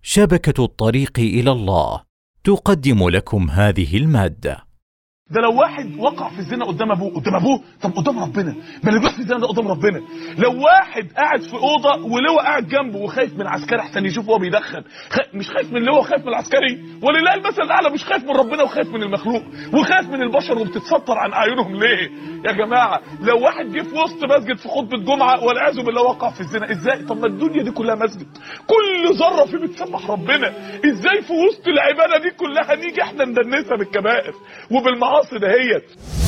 شبكة الطريق إلى الله تقدم لكم هذه المادة ده لو واحد وقع في الزنا قدام ابوه قدام ابوه طب قدام ربنا ما اللي بيحصل الزنا ده قدام ربنا لو واحد قاعد في اوضه ولواء قاعد جنبه وخايف من عسكري احسن يشوف وهو بيدخن خ... مش خايف من لواء خايف من العسكري ولله المثل الاعلى مش خايف من ربنا وخايف من المخلوق وخايف من البشر وبتتستر عن اعينهم ليه يا جماعه لو واحد جه في وسط مسجد في خطبه جمعه والعياذ بالله وقع في الزنا ازاي طب ما الدنيا دي كلها مسجد كل ذره فيه بتسبح ربنا ازاي في وسط العباده دي كلها نيجي احنا ندنسها بالكبائر وبالمعاصي دهيت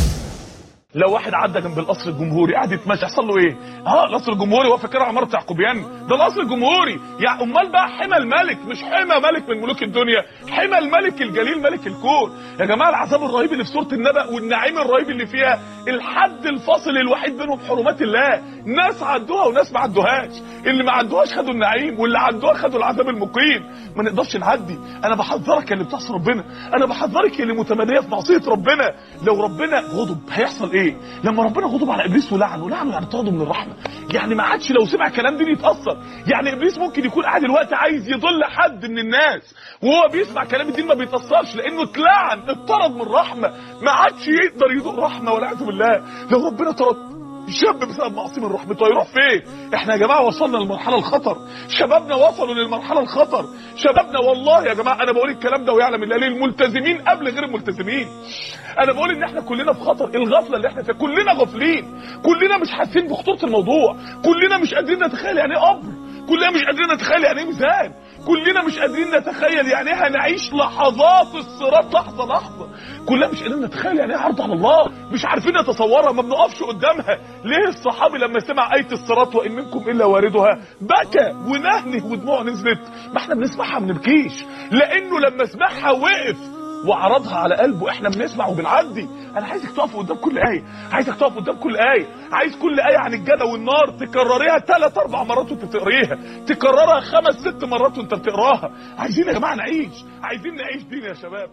لو واحد عدى جنب القصر الجمهوري قاعد يتمشى يحصل له ايه؟ اه القصر الجمهوري هو فاكرها عماره يعقوبيان ده القصر الجمهوري يعني امال بقى حمى الملك مش حمى ملك من ملوك الدنيا حمى الملك الجليل ملك الكون يا جماعه العذاب الرهيب اللي في سوره النبأ والنعيم الرهيب اللي فيها الحد الفاصل الوحيد بينهم حرمات الله ناس عدوها وناس ما عدوهاش اللي ما عدوهاش خدوا النعيم واللي عدوها خدوا العذاب المقيم ما نقدرش نعدي انا بحذرك يا اللي بتعصي ربنا انا بحذرك يا اللي متماديه في معصيه ربنا لو ربنا غضب هيحصل ايه لما ربنا غضب على ابليس ولعنه لعنه يعني طرده من الرحمه يعني ما عادش لو سمع كلام دين يتاثر يعني ابليس ممكن يكون قاعد دلوقتي عايز يضل حد من الناس وهو بيسمع كلام الدين ما بيتاثرش لانه اتلعن اتطرد من الرحمه ما عادش يقدر يدوق رحمه والعياذ بالله لو ربنا طرد شاب بسبب معصيه من رحمته هيروح فين احنا يا جماعه وصلنا للمرحله الخطر شبابنا وصلوا للمرحله الخطر شبابنا والله يا جماعه انا بقول الكلام ده ويعلم الله ليه الملتزمين قبل غير الملتزمين انا بقول ان احنا كلنا في خطر الغفله اللي احنا فيها كلنا غافلين كلنا مش حاسين بخطوره الموضوع كلنا مش قادرين نتخيل يعني ايه قبر كلنا مش قادرين نتخيل يعني ايه ميزان كلنا مش قادرين نتخيل يعني ايه هنعيش لحظات الصراط لحظه لحظه كلنا مش قادرين نتخيل يعني ايه عرض على الله مش عارفين نتصورها ما بنقفش قدامها ليه الصحابي لما سمع ايه الصراط وان منكم الا واردها بكى ونهنه ودموعه نزلت ما احنا بنسمعها ما بنبكيش لانه لما سمعها وقف وعرضها على قلبه احنا بنسمع وبنعدي انا عايزك تقف قدام كل ايه عايزك تقف قدام كل ايه عايز كل ايه عن الجنه والنار تكرريها ثلاث اربع مرات وانت بتقريها تكررها خمس ست مرات وانت بتقراها عايزين يا جماعه نعيش عايزين نعيش دين يا شباب